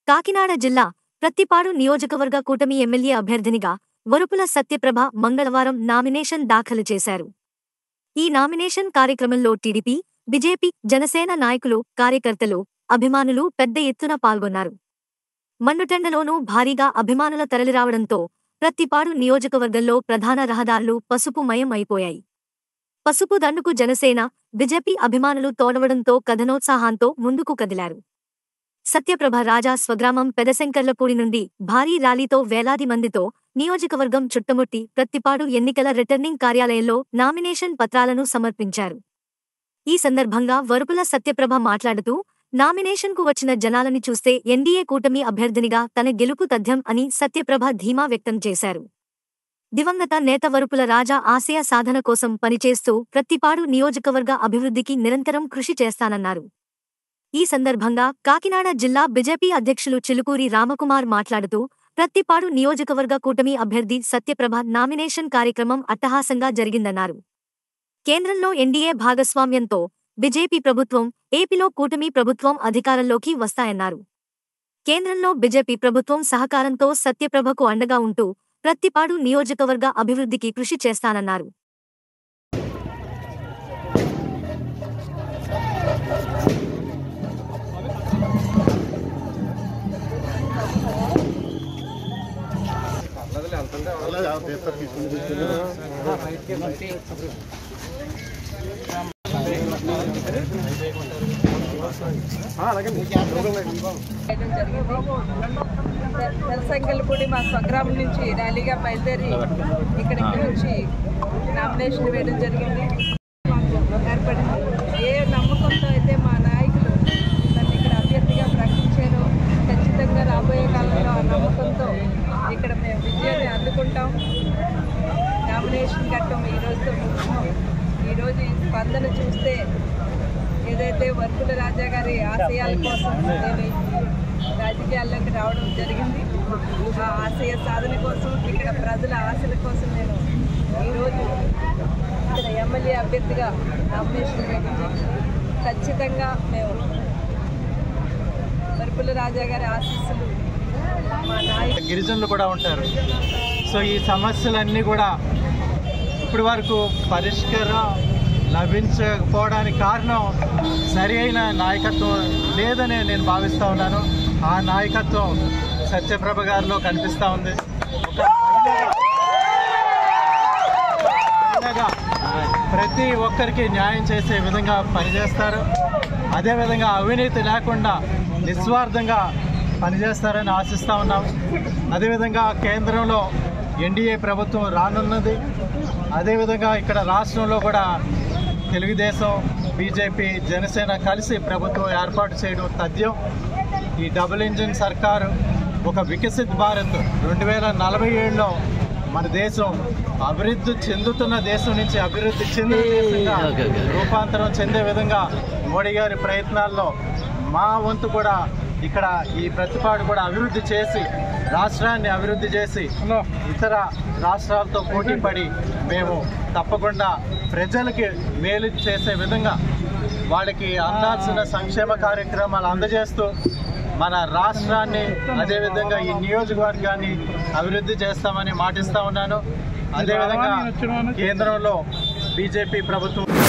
కాకినాడ జిల్లా ప్రత్తిపాడు నియోజకవర్గ కూటమి ఎమ్మెల్యే అభ్యర్థినిగా వరుపుల సత్యప్రభ మంగళవారం నామినేషన్ దాఖలు చేశారు ఈ నామినేషన్ కార్యక్రమంలో టీడీపీ బీజేపీ జనసేన నాయకులు కార్యకర్తలు అభిమానులు పెద్ద ఎత్తున పాల్గొన్నారు మన్నుటెండలోనూ భారీగా అభిమానుల తరలిరావడంతో ప్రత్తిపాడు నియోజకవర్గంలో ప్రధాన రహదారులు పసుపుమయం అయిపోయాయి పసుపు దండుకు జనసేన బీజేపీ అభిమానులు తోడవడంతో కథనోత్సాహాంతో ముందుకు కదిలారు సత్యప్రభ రాజా స్వగ్రామం పెదశంకర్లపూడి నుండి భారీ ర్యాలీతో వేలాది మందితో నియోజకవర్గం చుట్టముట్టి ప్రత్తిపాడు ఎన్నికల రిటర్నింగ్ కార్యాలయంలో నామినేషన్ పత్రాలను సమర్పించారు ఈ సందర్భంగా వరుపుల సత్యప్రభ మాట్లాడుతూ నామినేషన్కు వచ్చిన జనాలని చూస్తే ఎన్డీఏ కూటమి అభ్యర్థినిగా తన గెలుపు తథ్యం అని సత్యప్రభ ధీమా వ్యక్తం చేశారు దివంగత నేత వరుపుల రాజా ఆశయ సాధన కోసం పనిచేస్తూ ప్రత్తిపాడు నియోజకవర్గ అభివృద్ధికి నిరంతరం కృషి చేస్తానన్నారు ఈ సందర్భంగా కాకినాడ జిల్లా బీజేపీ అధ్యక్షులు చిలుకూరి రామకుమార్ మాట్లాడుతూ ప్రత్తిపాడు నియోజకవర్గ కూటమి అభ్యర్థి సత్యప్రభ నామినేషన్ కార్యక్రమం అట్టహాసంగా జరిగిందన్నారు కేంద్రంలో ఎన్డీఏ భాగస్వామ్యంతో బీజేపీ ప్రభుత్వం ఏపీలో కూటమి ప్రభుత్వం అధికారంలోకి వస్తాయన్నారు కేంద్రంలో బీజేపీ ప్రభుత్వం సహకారంతో సత్యప్రభకు అండగా ఉంటూ ప్రత్తిపాడు నియోజకవర్గ అభివృద్ధికి కృషి చేస్తానన్నారు చేయడం జరిగింది తెలసంగల్పూడి మా స్వగ్రామం నుంచి ర్యాలీగా బయలుదేరి ఇక్కడికి వచ్చి నామినేషన్ వేయడం జరిగింది మాకు ఏర్పడింది ఏ నమ్మకంతో అయితే మా నాయకులు నన్ను ఇక్కడ అభ్యర్థిగా ప్రకటించారో ఖచ్చితంగా రాబోయే కాలంలో ఆ నమ్మకంతో ఇక్కడ మేము విజయాన్ని అందుకుంటాం నామినేషన్ ఘట్టం ఈ రోజుతో ముగిసినాం ఈరోజు ఈ స్పందన చూస్తే ఏదైతే వర్కుల రాజా గారి ఆశయాల కోసం నేను ఈ రాజకీయాల్లోకి రావడం జరిగింది ఆ ఆశయ సాధన కోసం ఇక్కడ ప్రజల ఆశల కోసం నేను ఈరోజు ఇక్కడ ఎమ్మెల్యే అభ్యర్థిగా నామినేషన్ వేయడం జరిగింది ఖచ్చితంగా మేము వర్కుల రాజా గారి ఆశీస్సులు మా నాయకులు గిరిజనులు కూడా ఉంటారు సో ఈ సమస్యలన్నీ కూడా ఇప్పటి వరకు పరిష్కారం లభించకపోవడానికి కారణం సరి అయిన నాయకత్వం లేదని నేను భావిస్తూ ఉన్నాను ఆ నాయకత్వం సత్యప్రభ గారిలో కనిపిస్తూ ఉంది ఒక మహిళగా ప్రతి ఒక్కరికి న్యాయం చేసే విధంగా పనిచేస్తారు అదేవిధంగా అవినీతి లేకుండా నిస్వార్థంగా పనిచేస్తారని ఆశిస్తూ ఉన్నాం అదేవిధంగా కేంద్రంలో ఎన్డీఏ ప్రభుత్వం రానున్నది అదేవిధంగా ఇక్కడ రాష్ట్రంలో కూడా తెలుగుదేశం బీజేపీ జనసేన కలిసి ప్రభుత్వం ఏర్పాటు చేయడం తథ్యం ఈ డబుల్ ఇంజిన్ సర్కారు ఒక వికసిత్ భారత్ రెండు వేల నలభై ఏడులో మన దేశం అభివృద్ధి చెందుతున్న దేశం నుంచి అభివృద్ధి చెందిన దేశంగా రూపాంతరం చెందే విధంగా మోడీ గారి ప్రయత్నాల్లో మా వంతు కూడా ఇక్కడ ఈ ప్రతిపాడు కూడా అభివృద్ధి చేసి రాష్ట్రాన్ని అభివృద్ధి చేసి ఇతర రాష్ట్రాలతో పోటీ పడి మేము తప్పకుండా ప్రజలకి మేలు చేసే విధంగా వాళ్ళకి అందాల్సిన సంక్షేమ కార్యక్రమాలు అందజేస్తూ మన రాష్ట్రాన్ని అదేవిధంగా ఈ నియోజకవర్గాన్ని అభివృద్ధి చేస్తామని మాటిస్తా ఉన్నాను అదేవిధంగా కేంద్రంలో బీజేపీ ప్రభుత్వం